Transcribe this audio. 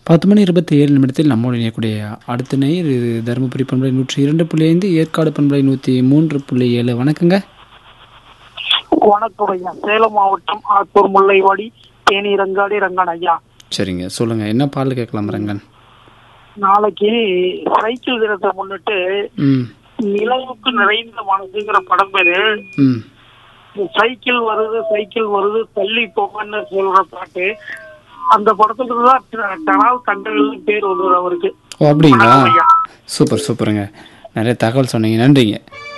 பத்து மணி இருபத்தி ஏழு நிமிடத்தில் நம்மோடு இணையக்கூடிய அடுத்த நேயர் இது தருமபுரி பண்பலை நூற்றி இரண்டு புள்ளி ஐந்து ஏற்காடு பண்பலை நூற்றி மூன்று புள்ளி ஏழு வணக்கங்க வணக்கம் ஐயா சேலம் மாவட்டம் ஆத்தூர் முல்லைவாடி தேனி ரங்காடி ரங்கன் ஐயா சரிங்க சொல்லுங்க என்ன பாடல் கேட்கலாம் ரங்கன் நாளைக்கு சைக்கிள் தினத்தை முன்னிட்டு ம் நிலவுக்கு நிறைந்த மனசுங்கிற படம் பேரு ம் இந்த சைக்கிள் வருது சைக்கிள் வருது தள்ளி போகன்னு சொல்ற பாட்டு அந்த படத்துல தான் ட- டனால் கண்டகள்னு பேர் வந்தது அவருக்கு ஓ அப்படிங்களா வணக்கம் ஐயா சூப்பர் சூப்பருங்க நிறைய தகவல் சொன்னீங்க நன்றிங்க